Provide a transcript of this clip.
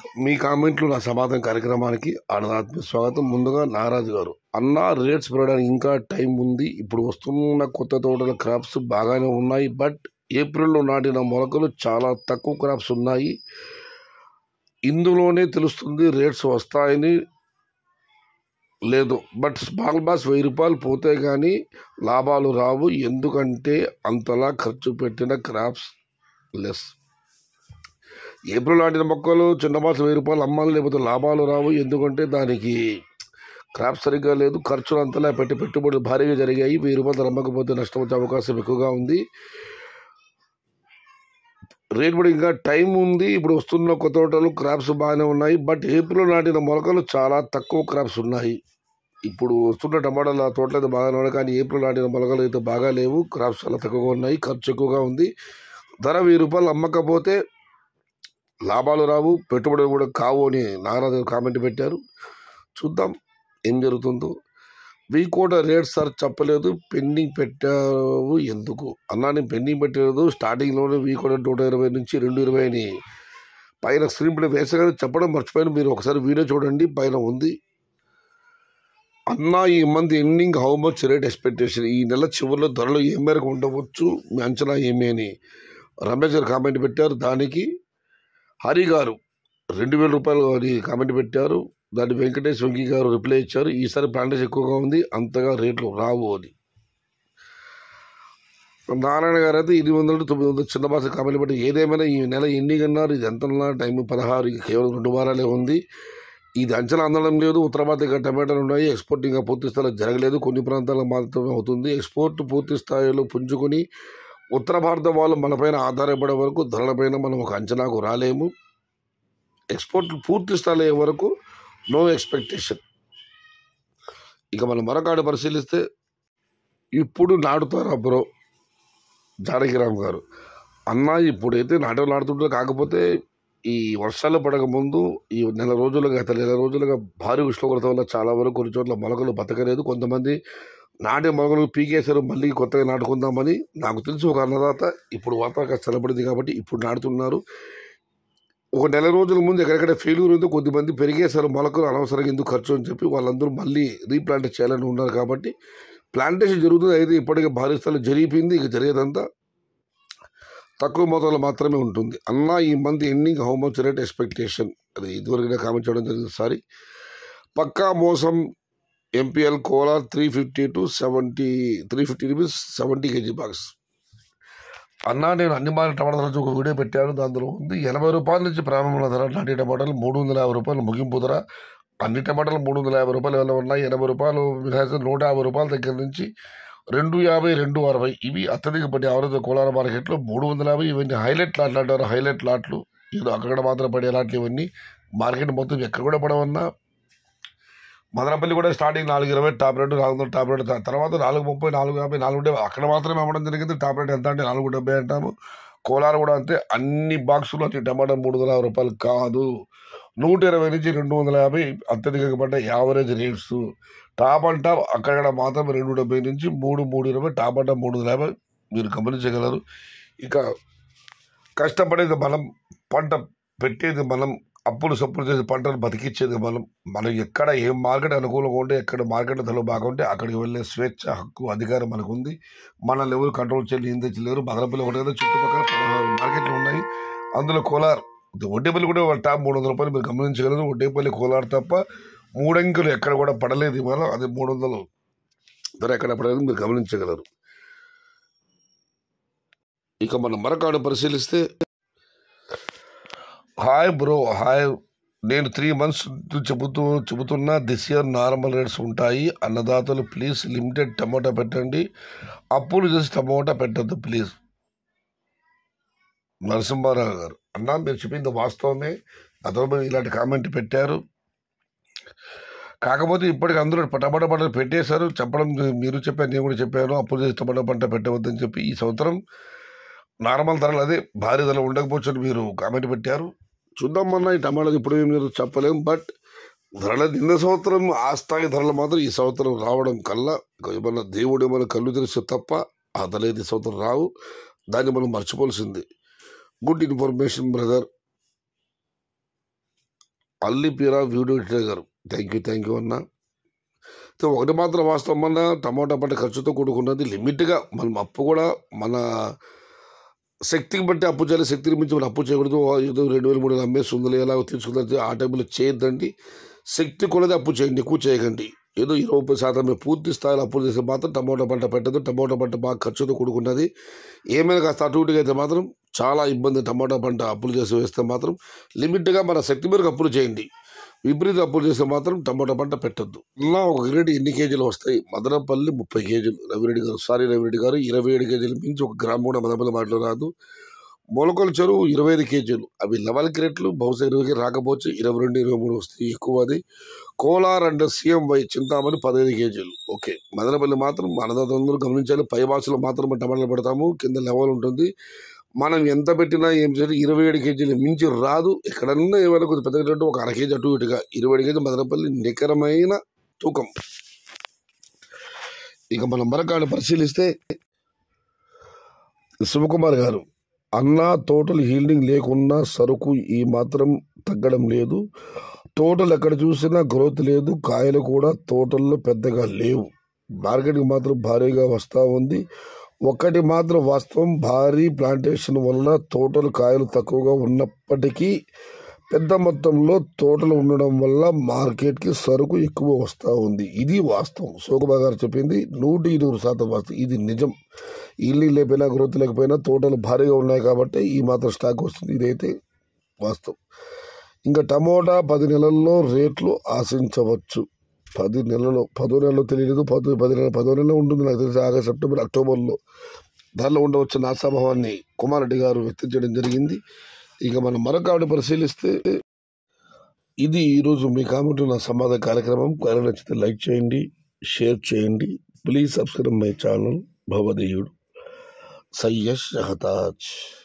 మీ కామెంట్లు నా సమాధానం కార్యక్రమానికి ఆనందాత్మ స్వాగతం ముందుగా నారాజు గారు అన్న రేట్స్ పెరగడానికి ఇంకా టైం ఉంది ఇప్పుడు వస్తున్న కొత్త తోటల క్రాప్స్ బాగానే ఉన్నాయి బట్ ఏప్రిల్లో నాటిన మొలకలు చాలా తక్కువ క్రాప్స్ ఉన్నాయి ఇందులోనే తెలుస్తుంది రేట్స్ వస్తాయని లేదు బట్ స్మాల్ బాస్ వెయ్యి రూపాయలు పోతే కానీ లాభాలు రావు ఎందుకంటే అంతలా ఖర్చు పెట్టిన క్రాప్స్ లెస్ ఏప్రిల్ నాటిన మొక్కలు చిన్న బాస్ వెయ్యి రూపాయలు అమ్మాలి లేకపోతే లాభాలు రావు ఎందుకంటే దానికి క్రాప్ సరిగ్గా లేదు ఖర్చులు అంతలా పెట్టి పెట్టుబడులు భారీగా జరిగాయి వెయ్యి రూపాయలు అమ్మకపోతే నష్టం వచ్చే అవకాశం ఎక్కువగా ఉంది రేట్ కూడా ఇంకా టైం ఉంది ఇప్పుడు వస్తున్న కొత్త తోటలు క్రాప్స్ బాగానే ఉన్నాయి బట్ ఏప్రిల్ నాటిన మొలకలు చాలా తక్కువ క్రాప్స్ ఉన్నాయి ఇప్పుడు వస్తున్న టమాటాల తోటలు అయితే బాగానే ఉన్నాయి కానీ ఏప్రిల్ నాటిన మొలకలు అయితే బాగా లేవు క్రాప్స్ చాలా తక్కువగా ఉన్నాయి ఖర్చు ఎక్కువగా ఉంది ధర వెయ్యి రూపాయలు అమ్మకపోతే లాభాలు రావు పెట్టుబడులు కూడా కావు అని నాగరాజు గారు కామెంట్ పెట్టారు చూద్దాం ఏం జరుగుతుందో వీ కూడా రేట్ సార్ చెప్పలేదు పెండింగ్ పెట్టావు ఎందుకు అన్నా నేను పెండింగ్ పెట్టలేదు స్టార్టింగ్లోనే వీ కూడా నూట ఇరవై నుంచి రెండు ఇరవై అని పైన స్క్రీన్ పైన వేసగానే చెప్పడం మర్చిపోయాను మీరు ఒకసారి వీడియో చూడండి పైన ఉంది అన్నా ఈ month ending how much rate expectation ఈ నెల చివరిలో ధరలు ఏ మేరకు ఉండవచ్చు మీ అంచనా ఏమి అని రమేష్ గారు కామెంట్ పెట్టారు దానికి హరి గారు రెండు వేల రూపాయలు అని కామెంట్ పెట్టారు దాన్ని వెంకటేష్ వెంకీ గారు రిప్లై ఇచ్చారు ఈసారి ప్లాంటేషన్ ఎక్కువగా ఉంది అంతగా రేట్లు రావు అని నారాయణ గారు అయితే ఎనిమిది వందలు తొమ్మిది వందలు చిన్న భాష కామెంట్ పెట్టి ఏదేమైనా ఈ నెల ఎన్నిక అన్నారు ఇది ఎంత టైం పదహారు ఇది కేవలం రెండు వారాలే ఉంది ఇది అంచనా అందడం లేదు ఉత్తర భారత ఇంకా టమాటాలు ఉన్నాయి ఎక్స్పోర్ట్ ఇంకా పూర్తి స్థాయిలో జరగలేదు కొన్ని ప్రాంతాల్లో మాత్రమే అవుతుంది ఎక్స్పోర్ట్ పూర్తి స్థాయిలో పుంజుకొని ఉత్తర భారత వాళ్ళు మనపైన ఆధారపడే వరకు ధరలపైన మనం ఒక అంచనాకు రాలేము ఎక్స్పోర్ట్ పూర్తి స్థాయి అయ్యే వరకు నో ఎక్స్పెక్టేషన్ ఇక మనం మరొక పరిశీలిస్తే ఇప్పుడు నాటుతారా బ్రో జానకిరామ్ గారు అన్న ఇప్పుడైతే నాటలు నాటుతుంటారు కాకపోతే ఈ వర్షాలు పడక ముందు ఈ నెల రోజులుగా గత నెల రోజులుగా భారీ ఉష్ణోగ్రత వల్ల చాలా వరకు కొన్ని చోట్ల మొలకలు బతకలేదు కొంతమంది నాటే మొలకలు పీకేశారు మళ్ళీ కొత్తగా నాటుకుందామని నాకు తెలిసి ఒక అన్నదాత ఇప్పుడు వాతావరణం చల్లబడింది కాబట్టి ఇప్పుడు నాటుతున్నారు ఒక నెల రోజుల ముందు ఎక్కడెక్కడ ఫెయిల్యూర్ ఉందో కొద్దిమంది పెరిగేశారు మొలకలు అనవసరంగా ఎందుకు ఖర్చు అని చెప్పి వాళ్ళందరూ మళ్ళీ రీప్లాంట్ చేయాలని ఉన్నారు కాబట్టి ప్లాంటేషన్ జరుగుతుంది అయితే ఇప్పటికే భారీ స్థాయిలో జరిగిపోయింది ఇక జరిగేదంతా తక్కువ మొత్తంలో మాత్రమే ఉంటుంది అన్న ఈ month ending how much rate expectation అది ఇదివరకు కామెంట్ చేయడం జరిగింది సారీ పక్కా మోసం MPL Kolar three fifty to seventy three fifty rupees seventy KG box అన్నా నేను అన్ని మార్కెట్ టమాటా ధర ఒక వీడియో పెట్టాను దాంట్లో ఉంది ఎనభై రూపాయల నుంచి ప్రారంభమైన ధర నాటి టమాటాలు మూడు వందల యాభై రూపాయలు ముగింపు ధర అన్ని టమాటాలు మూడు వందల యాభై రూపాయలు ఎలా ఉన్నాయి ఎనభై రూపాయలు మినహాయిస్తే నూట యాభై రూపాయల దగ్గర నుంచి రెండు యాభై రెండు అరవై ఇవి అత్యధిక పడే అవరద కోలార మార్కెట్లో మూడు వందల యాభై ఇవన్నీ హైలైట్ లాట్లు అంటారు హైలైట్ లాట్లు ఇది అక్కడ మాత్రం పడే లాట్లు ఇవన్నీ మార్కెట్ మొత్తం ఎక్కడ కూడా పడవన్నా మదనపల్లి కూడా స్టార్టింగ్ నాలుగు ఇరవై టాప్ రేటు నాలుగు వందల టాప్ రేటు తర్వాత నాలుగు ముప్పై నాలుగు యాభై నాలుగు డెబ్బై అక్కడ మాత్రమే అమ్మడం జరిగింది టాప్ రేట్ ఎంత అంటే నాలుగు డెబ్బై అంటాము కోలార్ కూడా అంతే అన్ని బాక్సులు అతి టమాటా మూడు వందల యాభై రూపాయలు కాదు నూట ఇరవై నుంచి రెండు వందల యాభై అత్యధికంగా పడ్డ average rates top and top అక్కడ మాత్రం రెండు డెబ్బై నుంచి మూడు మూడు ఇరవై టాప్ అండ్ టాప్ మూడు వందల యాభై మీరు గమనించగలరు ఇక కష్టపడేది మనం పంట పెట్టేది మనం అప్పులు సప్పులు చేసి పంటలు బతికిచ్చేది మనం మనం ఎక్కడ ఏం మార్కెట్ అనుకూలంగా ఉంటే ఎక్కడ మార్కెట్ ధరలు బాగుంటే అక్కడికి వెళ్ళే స్వేచ్ఛ హక్కు అధికారం మనకు ఉంది మనల్ని ఎవరు కంట్రోల్ చేయలేదు ఏం తెచ్చలేరు మదనపల్లి ఒకటి కదా చుట్టుపక్కల పదహారు మార్కెట్లు ఉన్నాయి అందులో కోలార్ ఒడ్డేపల్లి కూడా ఒక టాప్ మూడు వందల రూపాయలు మీరు గమనించగలరు ఒడ్డేపల్లి కోలార్ తప్ప మూడంకెలు ఎక్కడ కూడా పడలేదు ఇవాళ అది మూడు వందలు ధర ఎక్కడ పడలేదు మీరు గమనించగలరు ఇక మనం మరొక పరిశీలిస్తే హాయ్ బ్రో హాయ్ నేను త్రీ మంత్స్ చెబుతూ చెబుతున్నా దిస్ ఇయర్ నార్మల్ రేట్స్ ఉంటాయి అన్నదాతలు ప్లీజ్ లిమిటెడ్ టమోటా పెట్టండి అప్పులు చేసి టమోటా పెట్టద్దు ప్లీజ్ నరసింహారావు గారు అన్నా మీరు చెప్పింది వాస్తవమే గతంలో ఇలాంటి కామెంట్ పెట్టారు కాకపోతే ఇప్పటికి అందరూ టమాటా పంట పెట్టేశారు చెప్పడం మీరు చెప్పారు నేను కూడా చెప్పాను అప్పులు చేసి టమాటా పంట పెట్టవద్దని చెప్పి ఈ సంవత్సరం నార్మల్ ధరలు అదే భారీ ధరలు ఉండకపోవచ్చు అని మీరు కామెంట్ పెట్టారు చూద్దాం అన్న ఈ టమాటాలు ఇప్పుడు మీరు చెప్పలేం బట్ ధరల నిన్న సంవత్సరం ఆ స్థాయి ధరలు మాత్రం ఈ సంవత్సరం రావడం కల్లా ఏమన్నా దేవుడు ఏమైనా కళ్ళు తెరిస్తే తప్ప ఆ ధరలు ఈ సంవత్సరం రావు దాన్ని మనం మర్చిపోవాల్సింది గుడ్ ఇన్ఫర్మేషన్ బ్రదర్ అల్లిపీర వీడియో ఎడిటర్ గారు థ్యాంక్ యూ థ్యాంక్ యూ అన్న సో ఒకటి మాత్రం వాస్తవం అన్న టమాటా పంట ఖర్చుతో కూడుకున్నది లిమిట్గా మనం అప్పు కూడా మన శక్తికి బట్టి అప్పు చేయాలి శక్తిని మించి మనం అప్పు చేయకూడదు ఏదో రెండు వేలు మూడు వేలు అమ్మేస్తుంది ఎలా తీసుకుందంటే ఆ టైంలో చేయొద్దండి శక్తి కొలది అప్పు చేయండి ఎక్కువ చేయకండి ఏదో ఇరవై ముప్పై శాతం మీరు పూర్తి స్థాయిలో అప్పులు చేస్తే మాత్రం టమోటా పంట పెట్టదు టమోటా పంట బాగా ఖర్చుతో కూడుకున్నది ఏమైనా కాస్త అటు ఇటుగా అయితే మాత్రం చాలా ఇబ్బంది టమోటా పంట అప్పులు చేసి వేస్తే మాత్రం లిమిట్గా మన శక్తి మేరకు అప్పులు చేయండి విపరీత అప్పులు చేస్తే మాత్రం టమోటా పంట పెట్టద్దు ఇలా ఒక గ్రేడ్ ఎన్ని కేజీలు వస్తాయి మదనపల్లి ముప్పై కేజీలు రవిరెడ్డి గారు సారీ రవిరెడ్డి గారు ఇరవై ఏడు కేజీలు మించి ఒక గ్రామ్ కూడా మదనపల్లి మాటలో రాదు మొలకల చెరువు ఇరవై ఐదు కేజీలు అవి లెవెల్ క్రేట్లు బహుశా ఇరవైకి రాకపోవచ్చు ఇరవై రెండు ఇరవై మూడు వస్తాయి ఎక్కువ అది కోలార్ అండ్ సీఎం వై చింతామణి పదహైదు కేజీలు ఓకే మదనపల్లి మాత్రం అన్నదాతలందరూ గమనించాలి పై భాషలో మాత్రం మనం టమాటాలు పెడతాము కింద లెవెల్ ఉంటుంది మనం ఎంత పెట్టినా ఏం చేయాలి ఇరవై ఏడు కేజీలు మించి రాదు ఎక్కడన్నా ఏమైనా కొద్దిగా పెద్దగా తింటే ఒక అర కేజీ అటు ఇటుగా ఇరవై ఏడు కేజీ మదనపల్లి నికరమైన తూకం ఇక మనం మరొకటి పరిశీలిస్తే శివకుమార్ గారు అన్న తోటలు హీల్డింగ్ లేకున్నా సరుకు ఈ మాత్రం తగ్గడం లేదు తోటలు ఎక్కడ చూసినా గ్రోత్ లేదు కాయలు కూడా తోటల్లో పెద్దగా లేవు మార్కెట్కి మాత్రం భారీగా వస్తూ ఉంది ఒకటి మాత్రం వాస్తవం భారీ ప్లాంటేషన్ వలన తోటలు కాయలు తక్కువగా ఉన్నప్పటికీ పెద్ద మొత్తంలో తోటలు ఉండడం వల్ల మార్కెట్కి సరుకు ఎక్కువ వస్తూ ఉంది ఇది వాస్తవం శోకబా గారు చెప్పింది నూటి ఇరవై శాతం వాస్తవం ఇది నిజం ఇల్లు లేకపోయినా గ్రోత్ లేకపోయినా తోటలు భారీగా ఉన్నాయి కాబట్టి ఈ మాత్రం స్టాక్ వస్తుంది ఇదైతే వాస్తవం ఇంకా టమోటా పది నెలల్లో రేట్లు ఆశించవచ్చు పది నెలలో పదో నెలలో తెలియదు పది పది నెలలు పదో నెలలో ఉంటుంది నాకు తెలిసి ఆగస్ట్ సెప్టెంబర్ అక్టోబర్లో దానిలో ఉండవచ్చు ఆశాభావాన్ని కుమారెడ్డి గారు వ్యక్తం చేయడం జరిగింది ఇక మనం మరొక ఆవిడ పరిశీలిస్తే ఇది ఈరోజు మీ కామెంట్ నా సంవాద కార్యక్రమం కార్యం నచ్చితే లైక్ చేయండి షేర్ చేయండి ప్లీజ్ సబ్స్క్రైబ్ మై ఛానల్ భవదేయుడు సయ్యష్ షహతాజ్